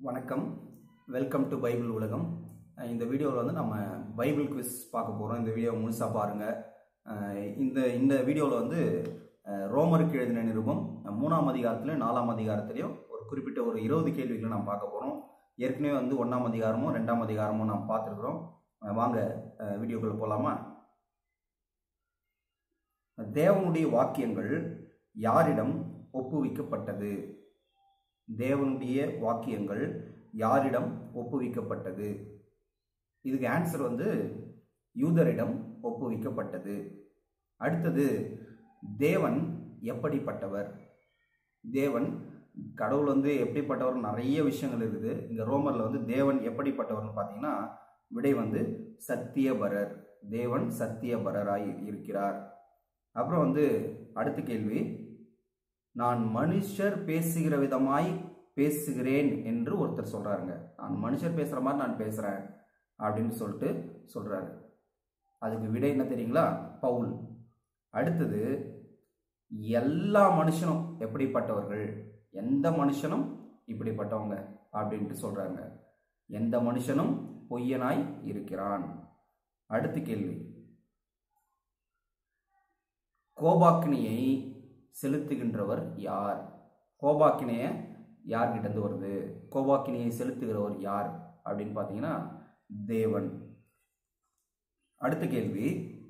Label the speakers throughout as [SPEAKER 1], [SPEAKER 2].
[SPEAKER 1] வணக்கம் welcome to Bible உலகம் அஹ் இந்த வீடியோவில் வந்து நம்ம பைபிள் குவிஸ் பார்க்க போகிறோம் இந்த வீடியோ முழுசாக பாருங்கள் இந்த இந்த வீடியோவில் வந்து அஹ், ரோமருக்கு எழுதின நிருபம் அஹ், மூணாம் அதிகாரத்துலையும் நாலாம் அதிகாரத்துலையும் ஒரு குறிப்பிட்ட ஒரு இருபது கேள்விகளை நாம் பார்க்க போகிறோம் ஏற்கனவே வந்து ஒன்றாம் அதிகாரமும் ரெண்டாம் அதிகாரமும் நாம் பார்த்துருக்குறோம் அஹ், வாங்க அஹ், வீடியோக்குள்ள போகலாமா தேவனுடைய வாக்கியங்கள் யாரிடம் ஒப்புவிக்கப்பட்டது தேவனுடைய வாக்கியங்கள் யாரிடம் ஒப்புவிக்கப்பட்டது இதுக்கு ஆன்சர் வந்து யூதரிடம் ஒப்புவிக்கப்பட்டது அடுத்தது தேவன் எப்படிப்பட்டவர் தேவன் கடவுள் வந்து எப்படிப்பட்டவர் நிறைய விஷயங்கள் இருக்குது இங்க ரோமர்ல வந்து தேவன் எப்படிப்பட்டவர்னு பார்த்தீங்கன்னா விடை வந்து சத்தியபரர் தேவன் சத்தியபரராய் இருக்கிறார் அப்புறம் வந்து அடுத்த கேள்வி நான் மனுஷர் பேசுகிற விதமாய் பேசுகிறேன் என்று ஒருத்தர் சொல்றாருங்க நான் மனுஷர் பேசுற மாதிரி நான் பேசுறேன் அப்படின்னு சொல்லிட்டு சொல்றாரு அதுக்கு விடை என்ன தெரியுங்களா பவுல் அடுத்தது எல்லா மனுஷனும் எப்படிப்பட்டவர்கள் எந்த மனுஷனும் இப்படிப்பட்டவங்க அப்படின்ட்டு சொல்றாங்க எந்த மனுஷனும் பொய்யனாய் இருக்கிறான் அடுத்த கேள்வி கோபாக்கினியை செலுத்துகின்றவர் யார் கோபாக்கினைய யார்கிட்ட இருந்து வருது கோபாக்கினியை செலுத்துகிறவர் யார் அப்படின்னு பார்த்தீங்கன்னா தேவன் அடுத்த கேள்வி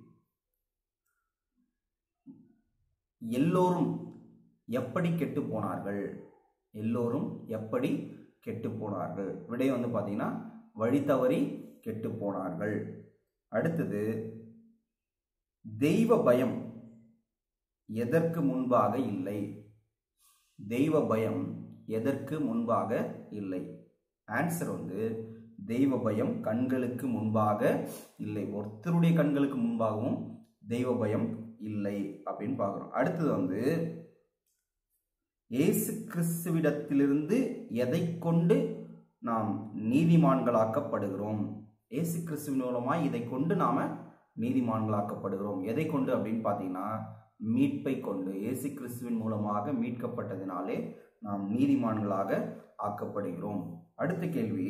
[SPEAKER 1] எல்லோரும் எப்படி கெட்டு போனார்கள் எல்லோரும் எப்படி கெட்டு போனார்கள் விடை வந்து பார்த்தீங்கன்னா வழி தவறி கெட்டு போனார்கள் அடுத்தது தெய்வ பயம் எதற்கு முன்பாக இல்லை தெய்வ பயம் எதற்கு முன்பாக இல்லை ஆன்சர் வந்து தெய்வ பயம் கண்களுக்கு முன்பாக இல்லை ஒருத்தருடைய கண்களுக்கு முன்பாகவும் தெய்வ பயம் இல்லை அப்படின்னு பார்க்குறோம் அடுத்தது வந்து இயேசு கிறிஸ்துவிடத்திலிருந்து எதை கொண்டு நாம் நீதிமான்களாக்கப்படுகிறோம் இயேசு கிறிஸ்துவின் மூலமாய் இதை கொண்டு நாம நீதிமான்களாக்கப்படுகிறோம் எதை கொண்டு அப்படின்னு பார்த்தீங்கன்னா மீட்பை கொண்டு இயேசு கிறிஸ்துவின் மூலமாக மீட்கப்பட்டதினாலே நாம் நீதிமான்களாக ஆக்கப்படுகிறோம் அடுத்த கேள்வி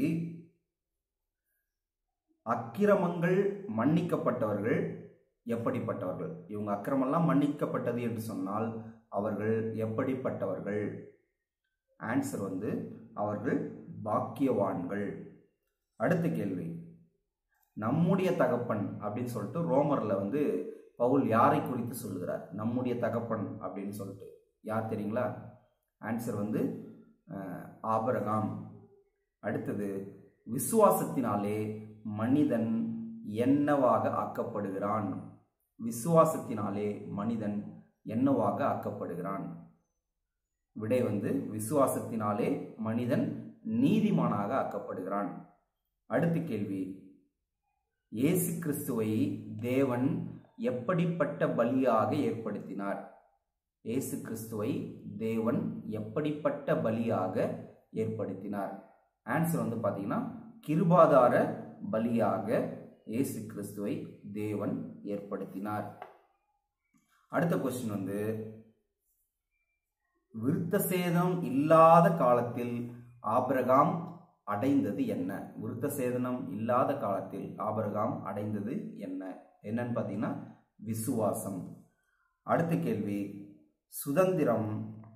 [SPEAKER 1] அக்கிரமங்கள் மன்னிக்கப்பட்டவர்கள் எப்படிப்பட்டவர்கள் இவங்க அக்கிரமெல்லாம் மன்னிக்கப்பட்டது என்று சொன்னால் அவர்கள் எப்படிப்பட்டவர்கள் ஆன்சர் வந்து அவர்கள் பாக்கியவான்கள் அடுத்த கேள்வி நம்முடைய தகப்பன் அப்படின்னு சொல்லிட்டு ரோமர்ல வந்து பவுல் யாரை குறித்து சொல்லுகிறார் நம்முடைய தகப்பன் அப்படின்னு சொல்லிட்டு யார் தெரியுங்களா ஆன்சர் வந்து அஹ், ஆபிரகாம் அடுத்தது விசுவாசத்தினாலே மனிதன் என்னவாக ஆக்கப்படுகிறான் விசுவாசத்தினாலே மனிதன் என்னவாக ஆக்கப்படுகிறான் விடை வந்து விசுவாசத்தினாலே மனிதன் நீதிமானாக ஆக்கப்படுகிறான் அடுத்த கேள்வி இயேசு கிறிஸ்துவை தேவன் எப்படிப்பட்ட பலியாக ஏற்படுத்தினார் இயேசு கிறிஸ்துவை தேவன் எப்படிப்பட்ட பலியாக ஏற்படுத்தினார் ஆன்சர் வந்து பார்த்தீங்கன்னா கிருபாதார பலியாக இயேசு கிறிஸ்துவை தேவன் ஏற்படுத்தினார் அடுத்த கொஸ்டின் வந்து விருத்த சேதம் இல்லாத காலத்தில் ஆபிரகாம் அடைந்தது என்ன விருத்த சேதனம் இல்லாத காலத்தில் ஆபிரகாம் அடைந்தது என்ன என்னன்னு பார்த்தீங்கன்னா விசுவாசம் அடுத்த கேள்வி சுதந்திரம்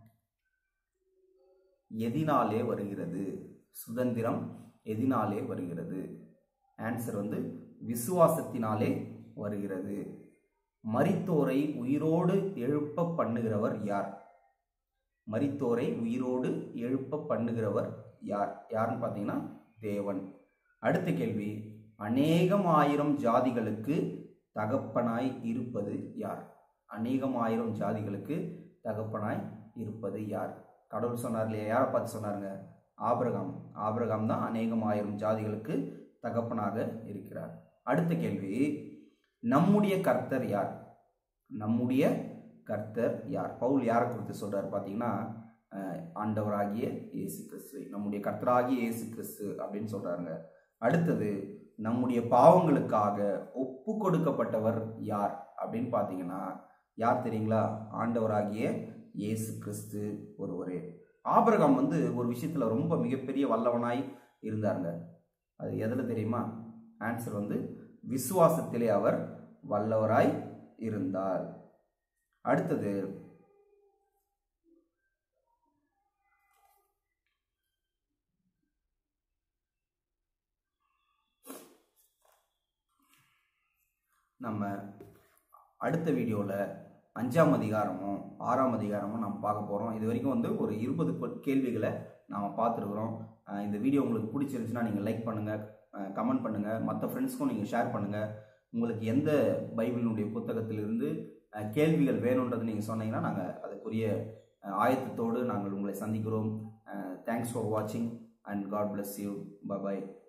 [SPEAKER 1] எதினாலே வருகிறது சுதந்திரம் எதினாலே வருகிறது ஆன்சர் வந்து விசுவாசத்தினாலே வருகிறது மரித்தோரை உயிரோடு எழுப்ப பண்ணுகிறவர் யார் மரித்தோரை உயிரோடு எழுப்ப பண்ணுகிறவர் யார் யாருன்னு பார்த்தீங்கன்னா தேவன் அடுத்த கேள்வி அநேகம் ஆயிரம் ஜாதிகளுக்கு தகப்பனாய் இருப்பது யார் அநேகம் ஆயிரம் ஜாதிகளுக்கு தகப்பனாய் இருப்பது யார் கடவுள் சொன்னார் இல்லையா யாரை பார்த்து சொன்னாருங்க ஆபிரகாம் ஆபிரகாம் தான் அநேகம் ஆயிரம் ஜாதிகளுக்கு தகப்பனாக இருக்கிறார் அடுத்த கேள்வி நம்முடைய கர்த்தர் யார் நம்முடைய கர்த்தர் யார் பவுல் யாரை குறித்து சொல்றாரு பார்த்தீங்கன்னா அஹ், ஆண்டவராகிய இயேசு கிறிஸ்து நம்முடைய கர்த்தராகிய இயேசு கிறிஸ்து அப்படின்னு சொல்றாங்க அடுத்தது நம்முடைய பாவங்களுக்காக ஒப்பு கொடுக்கப்பட்டவர் யார் அப்படின்னு பார்த்தீங்கன்னா யார் தெரியுங்களா ஆண்டவராகிய இயேசு கிறிஸ்து ஒருவரே ஆபிரகாம் வந்து ஒரு விஷயத்தில் ரொம்ப மிகப்பெரிய வல்லவனாய் இருந்தாருங்க அது எதில் தெரியுமா ஆன்சர் வந்து விசுவாசத்திலே அவர் வல்லவராய் இருந்தார் அடுத்தது நம்ம அடுத்த வீடியோவில் அஞ்சாம் அதிகாரமும் ஆறாம் அதிகாரமும் நம்ம பார்க்க போகிறோம் இது வரைக்கும் வந்து ஒரு இருபது கொ- கேள்விகளை நாம் பார்த்துருக்குறோம் அஹ் இந்த வீடியோ உங்களுக்கு பிடிச்சிருந்துச்சுன்னா நீங்கள் லைக் பண்ணுங்கள் கமெண்ட் பண்ணுங்கள் மற்ற ஃப்ரெண்ட்ஸ்க்கும் நீங்கள் ஷேர் பண்ணுங்கள் உங்களுக்கு எந்த பைபிளினுடைய புத்தகத்திலிருந்து அஹ், கேள்விகள் வேணுன்றது நீங்கள் சொன்னீங்கன்னா நாங்கள் அதுக்குரிய அஹ், ஆயத்தத்தோடு நாங்கள் உங்களை சந்திக்கிறோம் தேங்க்ஸ் ஃபார் வாட்சிங் and God bless you bye